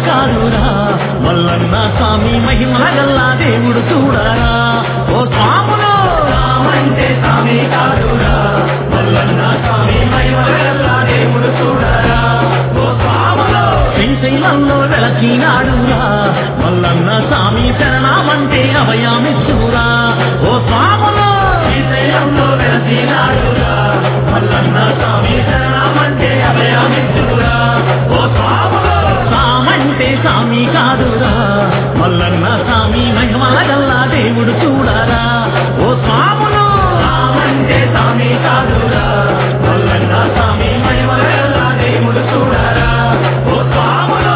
కాదురా మల్లన్న స్వామి మహిమల గల్లా దేవుడు చూడరా ఓ స్వాములు రామంటే స్వామి కాదురా మల్లన్న స్వామి మహిమల గల్లా దేవుడు చూడరా ఓ స్వాములు శ్రీశైలంలో వెలచినాడురా మల్లన్న స్వామి శరణామంటే అభయామిచ్చురా ఓ స్వాములు శ్రీశైలంలో వెలచినాడురా మల్లన్న స్వామి శరణామంటే అభయామిచ్చురా ఓ స్వాములు సామంటే స్వామి కాదురా మల్లన్న స్వామి మహిమల గల్లా దేవుడు చూడరా ఓ స్వాములు సామంటే స్వామి కాదురా మల్లన్న స్వామి మహిమల గల్లా దేవుడు చూడరా ఓ స్వాములు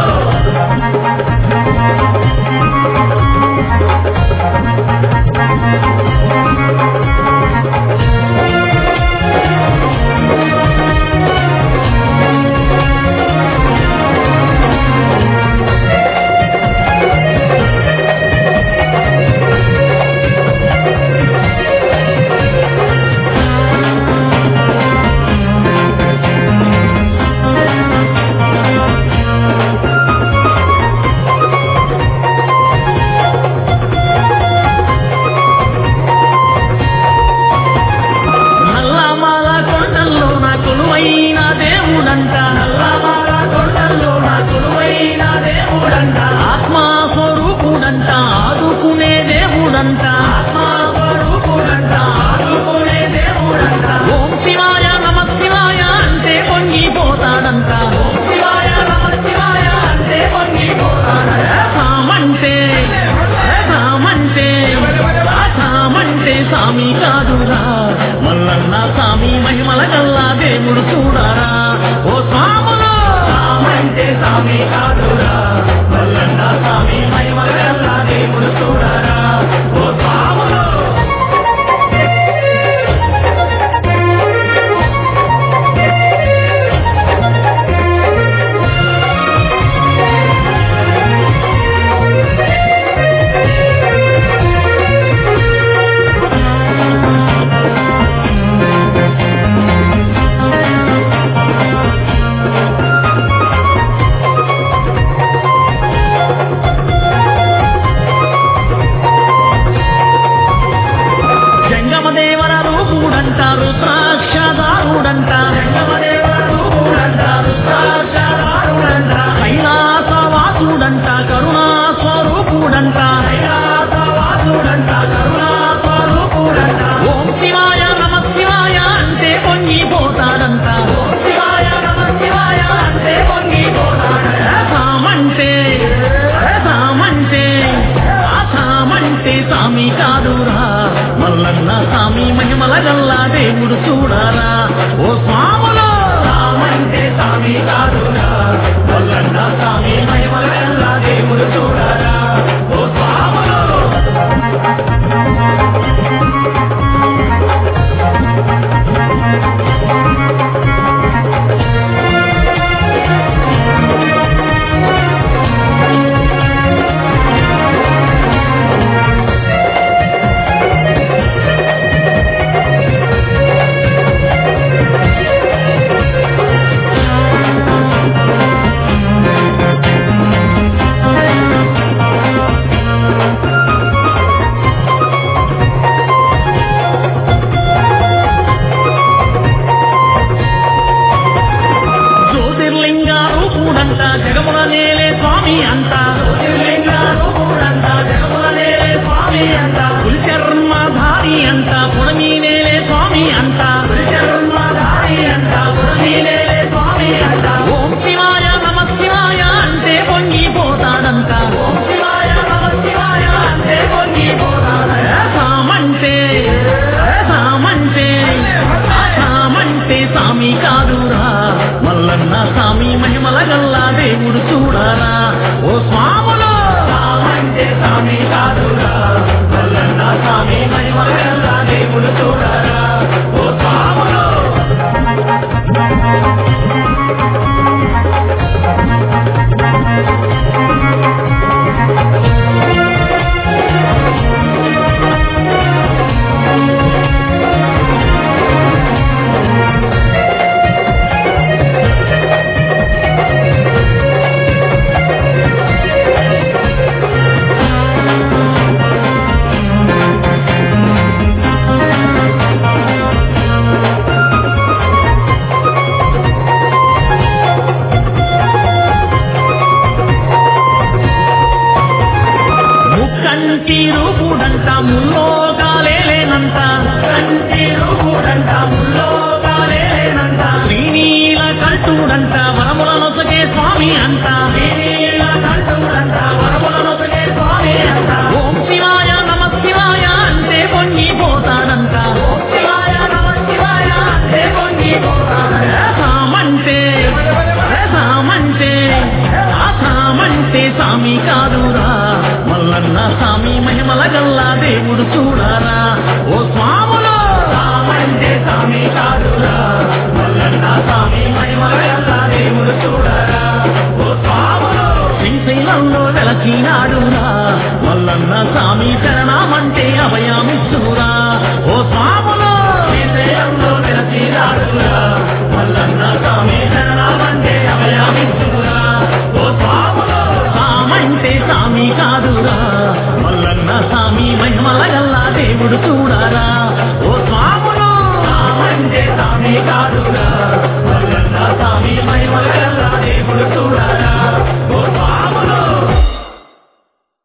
నల్లమాల కొండల్లో నా కొలువైన దేవుడంట నల్లమాల కొండల్లో నా కొలువైన దేవుడంట ఆత్మా స్వరూపుడంట ఆదుకునే దేవుడంట ఆత్మా స్వరూపుడంట ఆదుకునే దేవుడంట ఓం శివాయ నమ శివాయ అంటే పొంగిపోతాడంట ఓం శివాయ నమ శివాయ అంటే పొంగిపోతాడంట సామంటే సామంటే సామంటే స్వామి కాదురా మల్లన్న స్వామి మహిమల గల్లా దేవుడు చూడరా ఓ స్వాములు సామంటే స్వామి కాదురా మల్లన్న స్వామి మహిమల గల్లా దేవుడు చూడరా ఓ స్వాములు జంగమదేవర రూపుడంట రుద్రాక్షదారుడంట జంగమదేవర రూపుడంట రుద్రాక్షదారుడంట కైలాసవాసుడంట కరుణా స్వరూపుడంట కైలాసవాసుడంట కరుణా స్వరూపుడంట ఓం శివాయ నమ శివాయ అంటే పొంగిపోతాడంట ఓం శివాయ నమ శివాయ అంటే పొంగిపోతాడంట సామంటే సామంటే ఆ సామంటే స్వామి కాదురా మల్లన్న స్వామి మహిమల గల్లా దేవుడు చూడరా ఓ స్వాములు సామంటే స్వామి కాదురా మల్లన్న స్వామి మహిమల గల్లా దేవుడు చూడరా ఓ స్వాములు జ్యోతిర్లింగ రూపుడంట జగముల నేలే స్వామి అంట జ్యోతిర్లింగ రూపుడంట జగముల నేలే స్వామి అంట పులిచర్మధారి అంట పుడమి నేలే స్వామి అంట పులిచర్మధారి అంట పుడమి నేలే స్వామి అంట ఓం శివాయ నమ శివాయ అంటే పొంగిపోతాడంట ఓం శివాయ నమ శివాయ అంటే పొంగిపోతాడంట సామంటే సామంటే సామంటే స్వామి కాదురా మల్లన్న స్వామి మహిమల గల్లా దేవుడు చూడరా ఓ స్వామి కంటి రూపుడంట ముల్లోకాలేనంట కంటి రూపుడంట ముల్లోకాలేనంట శ్రీనీల కంఠుడంట వరముల నొసగే స్వామి అంట శ్రీనీల కంఠుడంట వరముల నొసగే స్వామి అంట ఓం శివాయ నమ శివాయ అంటే పొంగిపోతాడంట ఓం శివాయ నమ శివాయ అంటే పొంగిపోతాడంట సామంటే సామంటే ఆ సామంటే సామి కాదురా మల్లన్న సామి మహిమల గల్లా దేవుడు చూ